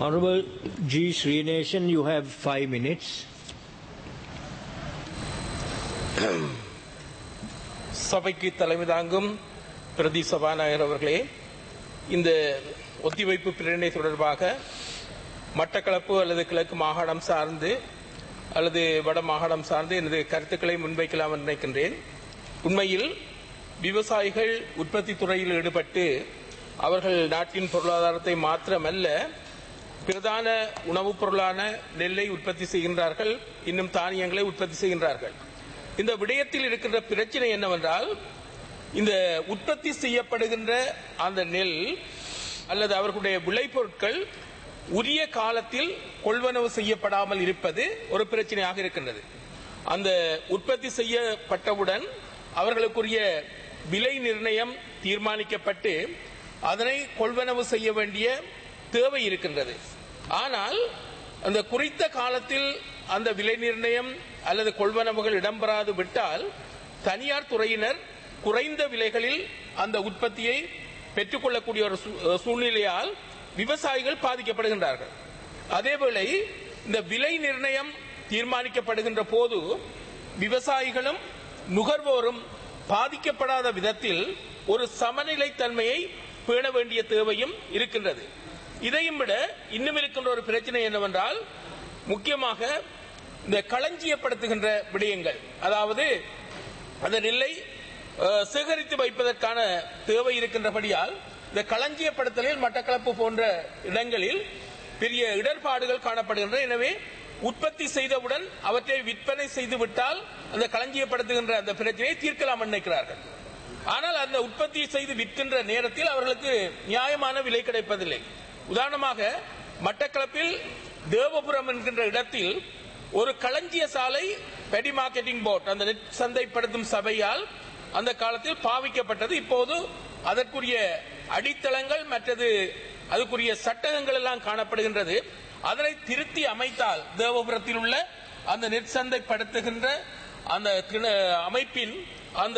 Honorable G. Srination, you have five minutes. சபைக்கு தலைமை தாங்கும் பிரதி சபாநாயகர் அவர்களே இந்த ஒத்திவைப்பு பிரேரணை தொடர்பாக மட்டக்களப்பு அல்லது கிழக்கு மாகாணம் சார்ந்து அல்லது வட மாகாணம் சார்ந்து எனது கருத்துக்களை முன்வைக்கலாம் என்று நினைக்கின்றேன் உண்மையில் விவசாயிகள் உற்பத்தி துறையில் ஈடுபட்டு அவர்கள் நாட்டின் பொருளாதாரத்தை மாத்திரமல்ல பிரதான உணவுப் பொருளான நெல்லை உற்பத்தி செய்கின்றார்கள் இன்னும் தானியங்களை உற்பத்தி செய்கின்றார்கள் இந்த விடயத்தில் இருக்கின்ற பிரச்சனை என்னவென்றால் இந்த உற்பத்தி செய்யப்படுகின்ற அந்த நெல் அல்லது அவர்களுடைய விளைபொருட்கள் உரிய காலத்தில் கொள்வனவு செய்யப்படாமல் இருப்பது ஒரு பிரச்சனையாக இருக்கின்றது அந்த உற்பத்தி செய்யப்பட்டவுடன் அவர்களுக்குரிய விலை நிர்ணயம் தீர்மானிக்கப்பட்டு அதனை கொள்வனவு செய்ய வேண்டிய தேவை இருக்கின்றது ஆனால் அந்த குறித்த காலத்தில் அந்த விலை நிர்ணயம் அல்லது கொள்வனவுகள் இடம்பெறாது விட்டால் தனியார் துறையினர் குறைந்த விலைகளில் அந்த உற்பத்தியை பெற்றுக்கொள்ளக்கூடிய ஒரு சூ- சூழ்நிலையால் விவசாயிகள் பாதிக்கப்படுகின்றார்கள் அதேவேளை இந்த விலை நிர்ணயம் தீர்மானிக்கப்படுகின்ற போது விவசாயிகளும் நுகர்வோரும் பாதிக்கப்படாத விதத்தில் ஒரு சமநிலைத்தன்மையை பேண வேண்டிய தேவையும் இருக்கின்றது இதையும் விட இன்னும் இருக்கின்ற ஒரு பிரச்சனை என்னவென்றால் முக்கியமாக இந்த களஞ்சியப்படுத்துகின்ற விடயங்கள் அதாவது அந்த நெல்லை அஹ், சேகரித்து வைப்பதற்கான தேவை இருக்கின்றபடியால் இந்த களஞ்சியப்படுத்தலில் மட்டக்களப்பு போன்ற இடங்களில் பெரிய இடர்பாடுகள் காணப்படுகின்றன எனவே உற்பத்தி செய்தவுடன் அவற்றை விற்பனை செய்து விட்டால் அந்த களஞ்சியப்படுத்துகின்ற அந்த பிரச்சனையை தீர்க்கலாம் என்று நினைக்கிறார்கள் ஆனால் அந்த உற்பத்தி செய்து விற்கின்ற நேரத்தில் அவர்களுக்கு நியாயமான விலை கிடைப்பதில்லை உதாரணமாக மட்டக்களப்பில் தேவபுரம் என்கின்ற இடத்தில் ஒரு களஞ்சிய சாலை பெடி மார்க்கெட்டிங் போர்ட் அந்த நெட் சந்தைப்படுத்தும் சபையால் அந்த காலத்தில் பாவிக்கப்பட்டது இப்போது அதற்குரிய அடித்தளங்கள் மற்றது அதுக்குரிய சட்டகங்கள் எல்லாம் காணப்படுகின்றது அதனை திருத்தி அமைத்தால் தேவபுரத்தில் உள்ள அந்த நெற்சந்தைப்படுத்துகின்ற அந்த கிண- அமைப்பின் அந்த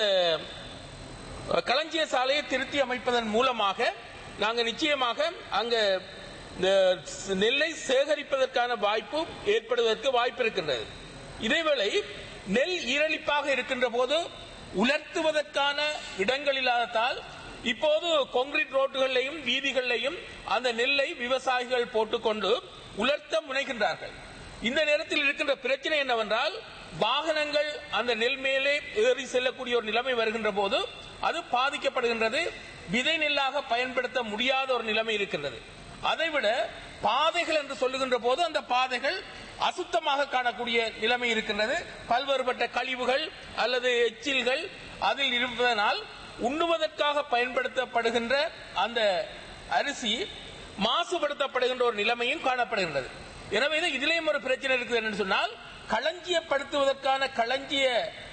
களஞ்சிய சாலையை திருத்தி அமைப்பதன் மூலமாக நாங்க நிச்சயமாக அங்க இந்த நெல்லை சேகரிப்பதற்கான வாய்ப்பு ஏற்படுவதற்கு வாய்ப்பு இருக்கின்றது இதேவேளை நெல் ஈரலிப்பாக இருக்கின்ற போது உலர்த்துவதற்கான இடங்கள் இல்லாததால் இப்போது கான்கிரீட் ரோட்டுகளிலையும் வீதிகளிலையும் அந்த நெல்லை விவசாயிகள் போட்டுக்கொண்டு உலர்த்த முனைகின்றார்கள் இந்த நேரத்தில் இருக்கின்ற பிரச்சனை என்னவென்றால் வாகனங்கள் அந்த நெல் மேலே ஏறி செல்லக்கூடிய ஒரு நிலைமை வருகின்ற போது அது பாதிக்கப்படுகின்றது விதை நெல்லாக பயன்படுத்த முடியாத ஒரு நிலைமை இருக்கின்றது அதைவிட பாதைகள் என்று சொல்லுகின்ற போது அந்த பாதைகள் அசுத்தமாக காணக்கூடிய நிலைமை இருக்கின்றது பல்வேறுபட்ட கழிவுகள் அல்லது எச்சில்கள் அதில் இருப்பதனால் உண்ணுவதற்காக பயன்படுத்தப்படுகின்ற அந்த அரிசி மாசுபடுத்தப்படுகின்ற ஒரு நிலைமையும் காணப்படுகின்றது எனவே இது இதிலேயும் ஒரு பிரச்சனை இருக்குது என்று சொன்னால் களஞ்சியப்படுத்துவதற்கான களஞ்சிய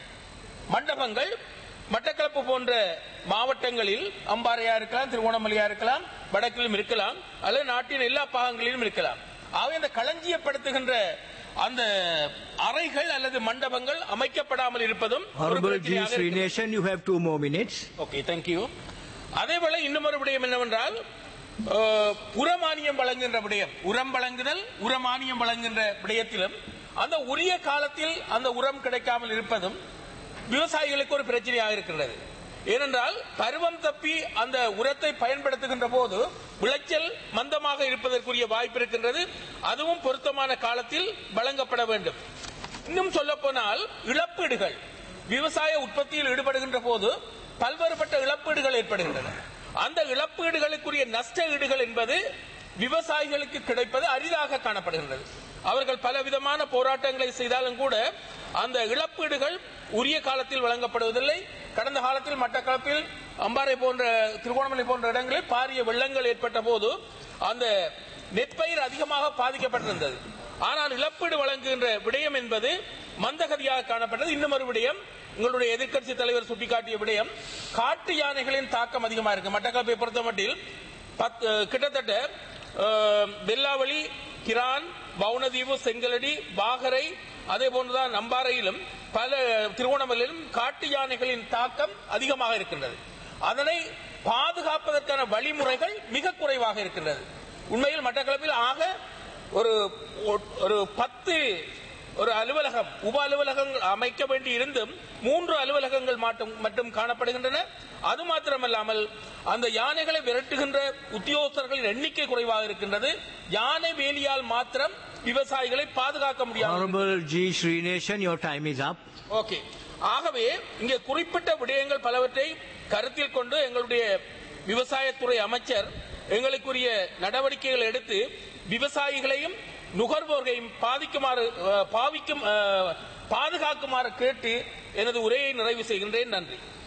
மண்டபங்கள் மட்டக்களப்பு போன்ற மாவட்டங்களில் அம்பாறையா இருக்கலாம் திருவோணமலையா இருக்கலாம் வடக்கிலும் இருக்கலாம் அல்லது நாட்டின் எல்லா பாகங்களிலும் இருக்கலாம் ஆகவே அந்த களஞ்சியப்படுத்துகின்ற அந்த அறைகள் அல்லது மண்டபங்கள் அமைக்கப்படாமல் இருப்பதும் ஒரு Honorable G. பிரச்சனையாக இருக்கிறது. Srination, you have two more minutes. Okay thank you அதேபோல இன்னும் ஒரு விடயம் என்னவென்றால் அஹ், உரமானியம் வழங்குகின்ற விடயம் உரம் வழங்குதல் உரமானியம் வழங்குகின்ற விடயத்திலும் அந்த உரிய காலத்தில் அந்த உரம் கிடைக்காமல் இருப்பதும் விவசாயிகளுக்கு ஒரு பிரச்சனையாக இருக்கின்றது ஏனென்றால் பருவம் தப்பி அந்த உரத்தை பயன்படுத்துகின்ற போது விளைச்சல் மந்தமாக இருப்பதற்குரிய வாய்ப்பு இருக்கின்றது அதுவும் பொருத்தமான காலத்தில் வழங்கப்பட வேண்டும் இன்னும் சொல்ல போனால் இழப்பீடுகள் விவசாய உற்பத்தியில் ஈடுபடுகின்ற போது பல்வேறுபட்ட இழப்பீடுகள் ஏற்படுகின்றன அந்த இழப்பீடுகளுக்குரிய நஷ்ட ஈடுகள் என்பது விவசாயிகளுக்கு கிடைப்பது அரிதாக காணப்படுகின்றது அவர்கள் பல விதமான போராட்டங்களை செய்தாலும் கூட அந்த இழப்பீடுகள் உரிய காலத்தில் வழங்கப்படுவதில்லை கடந்த காலத்தில் மட்டக்களப்பில் அம்பாறை போன்ற திருகோணமலை போன்ற இடங்களில் பாரிய வெள்ளங்கள் ஏற்பட்ட போது அந்த நெற்பயிர் அதிகமாக பாதிக்கப்பட்டிருந்தது ஆனால் இழப்பீடு வழங்குகின்ற விடயம் என்பது மந்தகதியாக காணப்பட்டது இன்னும் ஒரு விடயம் உங்களுடைய எதிர்க்கட்சி தலைவர் சுட்டிக்காட்டிய விடயம் காட்டு யானைகளின் தாக்கம் அதிகமாக இருக்கு மட்டக்களப்பை பொறுத்தமட்டில் பத்து கிட்டத்தட்ட அஹ், வெல்லாவளி கிரான் பவுனதீவு செங்கலடி பாகரை அதே போன்றுதான் நம்பாறையிலும் பல திருவோணமலையிலும் காட்டு யானைகளின் தாக்கம் அதிகமாக இருக்கின்றது அதனை பாதுகாப்பதற்கான வழிமுறைகள் மிக குறைவாக இருக்கின்றது உண்மையில் மட்டக்களப்பில் ஆக ஒரு ஒரு பத்து ஒரு அலுவலகம் உப அலுவலகங்கள் அமைக்க வேண்டி இருந்தும் மூன்று அலுவலகங்கள் மட்டும் மட்டும் காணப்படுகின்றன அது மாத்திரமல்லாமல் அந்த யானைகளை விரட்டுகின்ற உத்தியோகஸ்தர்களின் எண்ணிக்கை குறைவாக இருக்கின்றது யானை வேலியால் மாத்திரம் விவசாயிகளை பாதுகாக்க முடியாது Honorable G. Srination, your time is up. Okay ஆகவே இங்கே குறிப்பிட்ட விடயங்கள் பலவற்றை கருத்தில் கொண்டு எங்களுடைய விவசாயத்துறை அமைச்சர் எங்களுக்குரிய நடவடிக்கைகள் எடுத்து விவசாயிகளையும் நுகர்வோர்களையும் பாதிக்குமாறு அஹ், பாவிக்கும் அஹ், பாதுகாக்குமாறு கேட்டு எனது உரையை நிறைவு செய்கின்றேன் நன்றி